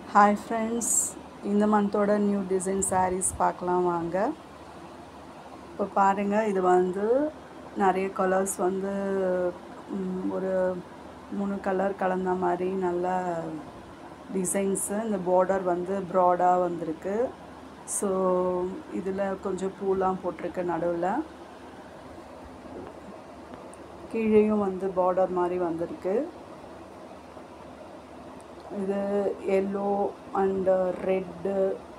hi friends இந்த மந்தோட new design saris பார்க்கலாம் வாங்க இப்போ பாருங்கள் இது வந்து நிறைய கலர்ஸ் வந்து ம், ஒரு மூணு கலர் கலந்த மாதிரி நல்ல டிசைன்ஸு இந்த பார்டர் வந்து ப்ராடாக வந்திருக்கு ஸோ இதில் கொஞ்சம் பூலாம் போட்டிருக்கு நடுவில் கீழேயும் வந்து பார்டர் மாதிரி வந்திருக்கு இது yellow and red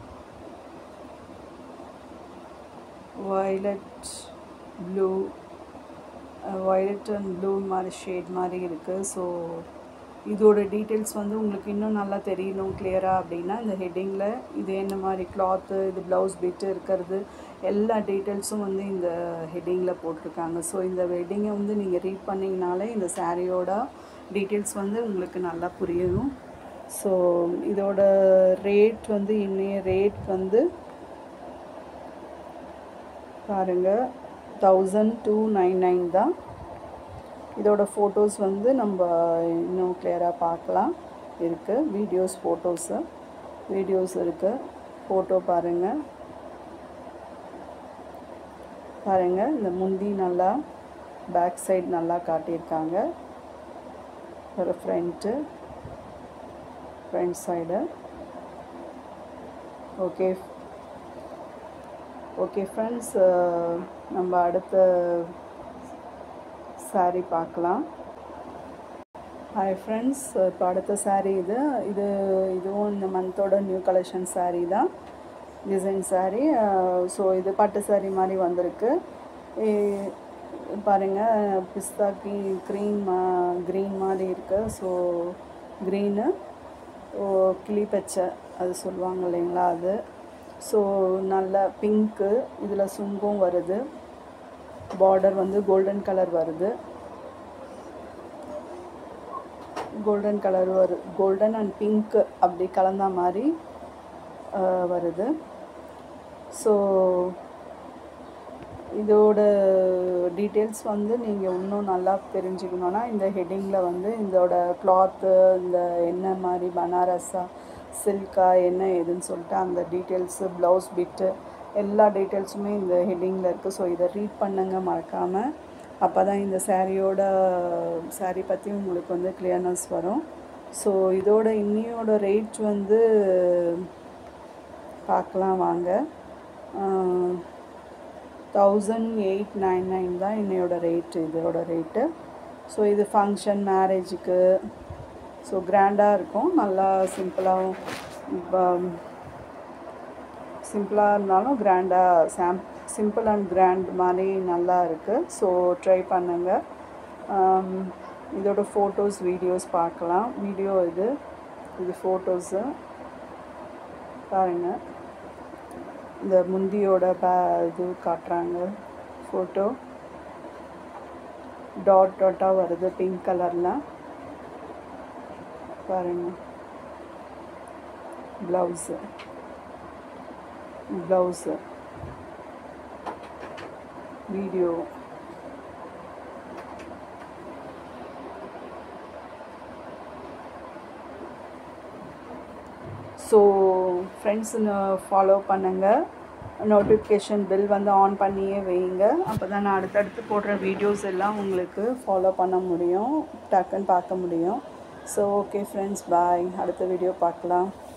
violet blue violet and blue மாதிரி ஷேட் மாதிரி இருக்குது ஸோ இதோட டீட்டெயில்ஸ் வந்து உங்களுக்கு இன்னும் நல்லா தெரியணும் கிளியராக அப்படின்னா இந்த ஹெட்டிங்கில் இது என்ன மாதிரி கிளாத்து இது ப்ளவுஸ் பிட்டு இருக்கிறது எல்லா டீட்டெயில்ஸும் வந்து இந்த ஹெட்டிங்கில் போட்டிருக்காங்க ஸோ இந்த ஹெட்டிங்கை வந்து நீங்கள் ரீட் பண்ணிங்கனாலே இந்த சாரியோட டீட்டெயில்ஸ் வந்து உங்களுக்கு நல்லா புரியும் ஸோ இதோட ரேட் வந்து இன்னைய ரேட் வந்து பாருங்கள் தௌசண்ட் டூ நைன் நைன் தான் இதோட ஃபோட்டோஸ் வந்து நம்ம இன்னும் கிளியராக பார்க்கலாம் இருக்குது வீடியோஸ் ஃபோட்டோஸு வீடியோஸ் இருக்குது ஃபோட்டோ பாருங்கள் பாருங்கள் இந்த முந்தி நல்லா பேக் சைடு நல்லா காட்டியிருக்காங்க ஒரு front front side okay okay friends நம்ம அடுத்த saree பார்க்கலாம் ஹாய் ஃப்ரெண்ட்ஸ் இப்போ அடுத்த saree இது இது இதுவும் இந்த மந்தோட நியூ கலெக்ஷன் saree தான் டிசைன் saree ஸோ இது பட்டு saree மாதிரி வந்திருக்கு இ- பாருங்க பிஸ்தா க்ரீ க்ரீன் க்ரீன் மாதிரி இருக்குது ஸோ க்ரீனு ஓ கிளி பச்சை அது சொல்லுவாங்க இல்லைங்களா அது ஸோ நல்ல பிங்க்கு இதில் சுங்கும் வருது பார்டர் வந்து கோல்டன் கலர் வருது கோல்டன் கலர் வரு கோல்டன் அண்ட் பிங்க் அப்படி கலந்த மாதிரி அஹ், வருது ஸோ இதோட டீட்டெயில்ஸ் வந்து நீங்கள் இன்னும் நல்லா தெரிஞ்சுக்கணுன்னா இந்த ஹெட்டிங்கில் வந்து இதோட கிளாத்து இந்த என்ன மாதிரி பனாரஸா சில்கா என்ன ஏதுன்னு சொல்லிட்டு அந்த டீட்டெயில்ஸு ப்ளவுஸ் பிட்டு எல்லா டீட்டெயில்ஸுமே இந்த ஹெட்டிங்கில் இருக்குது ஸோ இதை ரீட் பண்ணுங்க மறக்காமல் அப்போ தான் இந்த சாரியோட saree பற்றி உங்களுக்கு வந்து கிளியர்னஸ் வரும் ஸோ இதோட இன்னியோட ரேட் வந்து பார்க்கலாம் வாங்க தௌசண்ட் எயிட் நைன் நைன் தான் இன்னையோட ரேட்டு இதோட ரேட்டு ஸோ இது ஃபங்க்ஷன் மேரேஜுக்கு ஸோ கிராண்டாக இருக்கும் நல்லா சிம்பிளாகவும் சிம்பிளாக இருந்தாலும் கிராண்டாக சாம் சிம்பிள் அண்ட் கிராண்ட் மாதிரி நல்லா இருக்குது ஸோ ட்ரை பண்ணுங்கள் ஆம், இதோட ஃபோட்டோஸ் வீடியோஸ் பார்க்கலாம் வீடியோ இது இது ஃபோட்டோஸு பாருங்கள் இந்த முந்தியோட பே இது காட்டுறாங்க ஃபோட்டோ டாட் டாட்டாக வருது பிங்க் கலரில் பாருங்கள் blouse blouse video so friends follow பண்ணுங்கள் நோட்டிஃபிகேஷன் பில் வந்து ஆன் பண்ணியே வைங்க அப்போ தான் நான் அடுத்தடுத்து போடுற வீடியோஸ் எல்லாம் உங்களுக்கு ஃபாலோ பண்ண முடியும் டக்குன்னு பார்க்க முடியும் ஸோ ஓகே ஃப்ரெண்ட்ஸ் பாய் அடுத்த வீடியோ பார்க்கலாம்